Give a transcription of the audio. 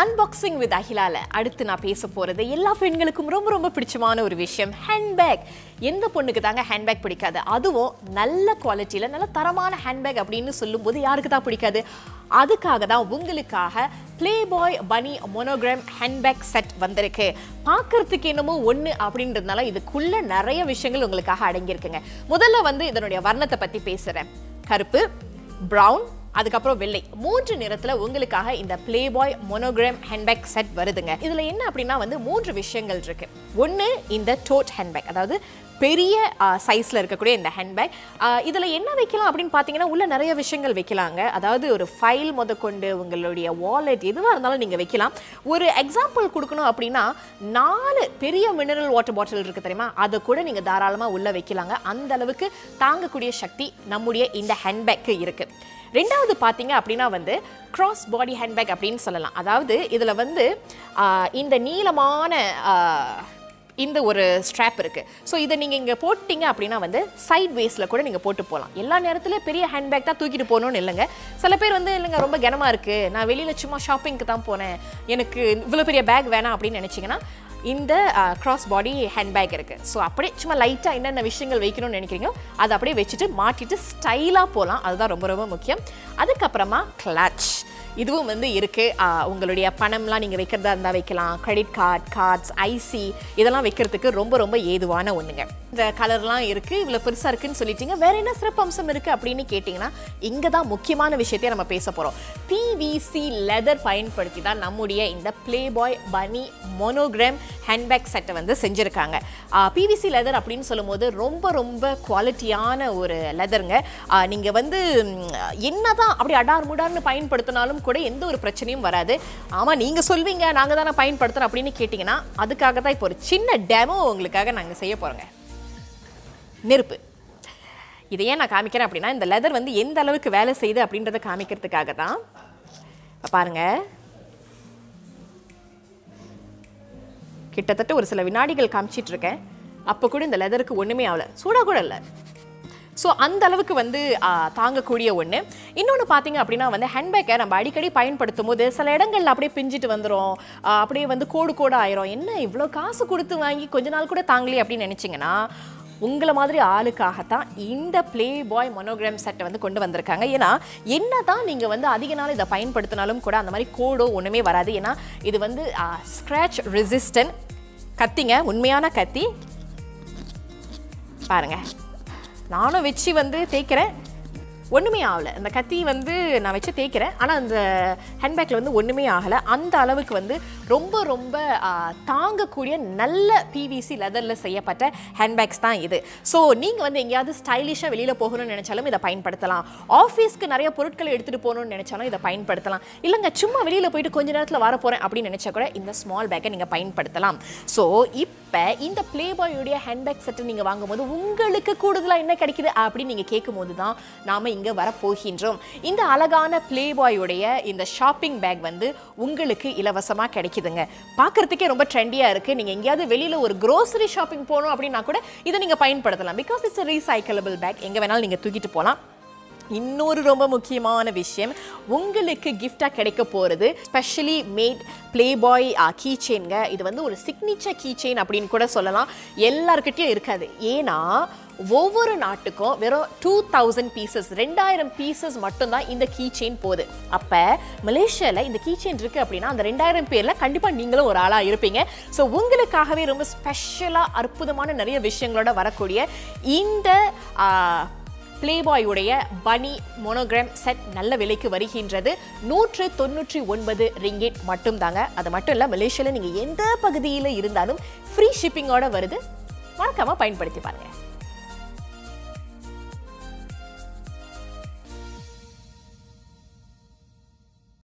unboxing with அகிலால அடுத்து நான் பேச போறது எல்லா பெண்களுக்கும் ரொம்ப ரொம்ப பிடிச்சமான ஒரு விஷயம் ஹேண்ட்பேக் எந்த பொண்ணுக்கு தாங்க ஹேண்ட்பேக் பிடிக்காது அதுவும் நல்ல குவாலிட்டியில் நல்ல தரமான ஹேண்ட்பேக் அப்படின்னு சொல்லும்போது யாருக்கு தான் பிடிக்காது அதுக்காக தான் உங்களுக்காக ப்ளே பாய் பனி மொனோகிராம் ஹேண்ட்பேக் செட் வந்திருக்கு பார்க்கறதுக்கு என்னமோ ஒன்று அப்படின்றதுனால இதுக்குள்ள நிறைய விஷயங்கள் உங்களுக்காக அடங்கியிருக்குங்க முதல்ல வந்து இதனுடைய வர்ணத்தை பற்றி பேசுகிறேன் கருப்பு ப்ரௌன் அதுக்கப்புறம் வெள்ளை மூன்று நிறத்துல உங்களுக்காக இந்த Playboy monogram handbag set வருதுங்க இதுல என்ன அப்படின்னா வந்து மூன்று விஷயங்கள் இருக்கு ஒன்று இந்த டோட் ஹேண்ட்பேக் அதாவது பெரிய சைஸில் இருக்கக்கூடிய இந்த ஹேண்ட்பேக் இதில் என்ன வைக்கலாம் அப்படின்னு பார்த்தீங்கன்னா உள்ள நிறைய விஷயங்கள் வைக்கலாங்க அதாவது ஒரு ஃபைல் முதற்கொண்டு உங்களுடைய வாலெட் எதுவாக இருந்தாலும் நீங்கள் வைக்கலாம் ஒரு எக்ஸாம்பிள் கொடுக்கணும் அப்படின்னா நாலு பெரிய மினரல் வாட்டர் பாட்டில் இருக்குது தெரியுமா அதை கூட நீங்கள் தாராளமாக உள்ளே வைக்கலாங்க அந்த அளவுக்கு தாங்கக்கூடிய சக்தி நம்முடைய இந்த ஹேண்ட்பேக்கு இருக்குது ரெண்டாவது பார்த்தீங்க அப்படின்னா வந்து கிராஸ் பாடி ஹேண்ட்பேக் அப்படின்னு சொல்லலாம் அதாவது இதில் வந்து ஆஹ், இந்த நீளமான ஆஹ், இந்த ஒரு ஸ்ட்ராப் இருக்குது ஸோ இதை நீங்கள் இங்கே போட்டிங்க அப்படின்னா வந்து சைட் வேஸில் கூட நீங்கள் போட்டு போகலாம் எல்லா நேரத்துலையும் பெரிய ஹேண்ட்பேக் தான் தூக்கிட்டு போகணும்னு இல்லைங்க சில பேர் வந்து இல்லைங்க ரொம்ப கனமாக இருக்குது நான் வெளியில் சும்மா ஷாப்பிங்க்கு தான் போனேன் எனக்கு இவ்வளோ பெரிய பேக் வேணாம் அப்படின்னு நினச்சிங்கன்னா இந்த கிராஸ் பாடி ஹேண்ட்பேக் இருக்குது ஸோ அப்படியே சும்மா லைட்டாக என்னென்ன விஷயங்கள் வைக்கணும்னு நினைக்கிறீங்களோ அதை அப்படியே வச்சுட்டு மாட்டிட்டு ஸ்டைலாக போகலாம் அதுதான் ரொம்ப ரொம்ப முக்கியம் அதுக்கப்புறமா கிளட்ச் இதுவும் வந்து இருக்குது உங்களுடைய பணம்லாம் நீங்கள் வைக்கிறதா இருந்தால் வைக்கலாம் கிரெடிட் கார்டு கார்ட்ஸ் ஐசி இதெல்லாம் வைக்கிறதுக்கு ரொம்ப ரொம்ப ஏதுவான ஒன்றுங்க இந்த கலர்லாம் இருக்குது இவ்வளோ பெருசாக இருக்குன்னு சொல்லிட்டீங்க வேற என்ன சிறப்பு அம்சம் இருக்குது அப்படின்னு கேட்டிங்கன்னா இங்கே தான் முக்கியமான விஷயத்தையே நம்ம பேச போகிறோம் பிவிசி லெதர் பயன்படுத்தி தான் நம்முடைய இந்த ப்ளே பாய் பனி மோனோகிராம் ஹேண்ட்பேக் செட்டை வந்து செஞ்சுருக்காங்க பிவிசி லெதர் அப்படின்னு சொல்லும்போது ரொம்ப ரொம்ப குவாலிட்டியான ஒரு லெதருங்க நீங்கள் வந்து என்ன தான் அப்படி அடார் முடார்னு பயன்படுத்தினாலும் கூட எந்த ஒரு பிரச்சனையும் வராது ஆமாம் நீங்கள் சொல்வீங்க நாங்கள் தானே பயன்படுத்துகிறோம் அப்படின்னு கேட்டிங்கன்னா அதுக்காக தான் இப்போ ஒரு சின்ன டெமோ உங்களுக்காக நாங்கள் செய்ய போகிறோங்க நெருப்பு இதை ஏன் நான் காமிக்கிறேன் அப்படின்னா இந்த லெதர் வந்து எந்த அளவுக்கு வேலை செய்யுது அப்படின்றத காமிக்கிறதுக்காக தான் இப்ப பாருங்க கிட்டத்தட்ட ஒரு சில வினாடிகள் காமிச்சிட்டு இருக்கேன் அப்போ கூட இந்த லெதருக்கு ஒன்றுமே ஆகல சூடாக கூட இல்லை ஸோ அந்த அளவுக்கு வந்து ஆ, தாங்கக்கூடிய ஒன்று இன்னொன்று பார்த்தீங்க அப்படின்னா வந்து ஹேண்ட்பேக்கை நம்ம அடிக்கடி பயன்படுத்தும் போது சில இடங்கள்ல அப்படியே பிஞ்சிட்டு வந்துடும் அப்படியே வந்து கோடு கோடு ஆயிரும் என்ன இவ்வளோ காசு கொடுத்து வாங்கி கொஞ்ச நாள் கூட தாங்கலையே அப்படின்னு நினச்சிங்கன்னா உங்களை மாதிரி ஆளுக்காகத்தான் இந்த ப்ளே பாய் மொனோகிராம் செட்டை வந்து கொண்டு வந்திருக்காங்க ஏன்னா என்ன தான் நீங்கள் வந்து அதிக நாள் இதை பயன்படுத்தினாலும் கூட அந்த மாதிரி கோடோ ஒன்றுமே வராது ஏன்னா இது வந்து ஸ்க்ராட்ச் ரெசிஸ்டன்ட் கத்திங்க உண்மையான கத்தி பாருங்க நானும் வச்சு வந்து தேய்க்கிறேன் ஒன்றுமே ஆகலை அந்த கத்தி வந்து நான் வச்சு தேய்க்கிறேன் ஆனால் அந்த ஹேண்ட்பேக்கில் வந்து ஒன்றுமே ஆகலை அந்த அளவுக்கு வந்து ரொம்ப ரொம்ப ஆ, தாங்கக்கூடிய நல்ல பிவிசி லெதரில் செய்யப்பட்ட ஹேண்ட்பேக்ஸ் தான் இது ஸோ நீங்கள் வந்து எங்கேயாவது ஸ்டைலிஷாக வெளியில் போகணும்னு நினச்சாலும் இதை பயன்படுத்தலாம் ஆஃபீஸ்க்கு நிறைய பொருட்களை எடுத்துகிட்டு போகணும்னு நினச்சாலும் இதை பயன்படுத்தலாம் இல்லைங்க சும்மா வெளியில் போயிட்டு கொஞ்ச நேரத்தில் வர போகிறேன் அப்படின்னு நினச்சா கூட இந்த ஸ்மால் பேக்கை நீங்கள் பயன்படுத்தலாம் ஸோ இப்போ இந்த ப்ளே பாயுடைய ஹேண்ட்பேக் செட்டை நீங்கள் வாங்கும்போது உங்களுக்கு கூடுதலாக என்ன கிடைக்குது அப்படின்னு நீங்கள் கேட்கும்போது தான் நாம் இங்கே வரப்போகின்றோம் இந்த அழகான ப்ளே பாயுடைய இந்த ஷாப்பிங் பேக் வந்து உங்களுக்கு இலவசமாக கிடைக்குதுங்க பார்க்கறதுக்கே ரொம்ப ட்ரெண்டியாக இருக்குது நீங்கள் எங்கேயாவது வெளியில் ஒரு க்ரோசரி ஷாப்பிங் போகணும் அப்படின்னா கூட இதை நீங்கள் பயன்படுத்தலாம் பிகாஸ் இட்ஸ் ரீசைக்கிளபிள் பேக் எங்கே வேணாலும் நீங்கள் தூக்கிட்டு போகலாம் இன்னொரு ரொம்ப முக்கியமான விஷயம் உங்களுக்கு கிஃப்டாக கிடைக்க போகிறது specially made Playboy key செயின்ங்க இது வந்து ஒரு சிக்னிச்சர் கீ செயின் அப்படின்னு கூட சொல்லலாம் எல்லாருக்கிட்டையும் இருக்காது ஏன்னா ஒவ்வொரு நாட்டுக்கும் வெறும் டூ தௌசண்ட் பீசஸ் ரெண்டாயிரம் பீசஸ் மட்டும்தான் இந்த கீ செயின் போகுது அப்போ மலேசியாவில் இந்த கீ செயின் இருக்குது அப்படின்னா அந்த ரெண்டாயிரம் பேரில் கண்டிப்பாக நீங்களும் ஒரு ஆளாக இருப்பீங்க ஸோ உங்களுக்காகவே ரொம்ப ஸ்பெஷலாக அற்புதமான நிறைய விஷயங்களோட வரக்கூடிய இந்த ஆ, பிளேபாயுடைய பனி மோனோகிராம் செட் நல்ல விலைக்கு வருகின்றது நூற்று தொண்ணூற்றி ஒன்பது ரிங்கெட் மட்டும் தாங்க அது மட்டும் இல்லை மலேசியாவில் நீங்கள் எந்த பகுதியில் இருந்தாலும் ஃப்ரீ ஷிப்பிங்கோட வருது மறக்காம பயன்படுத்தி பாருங்க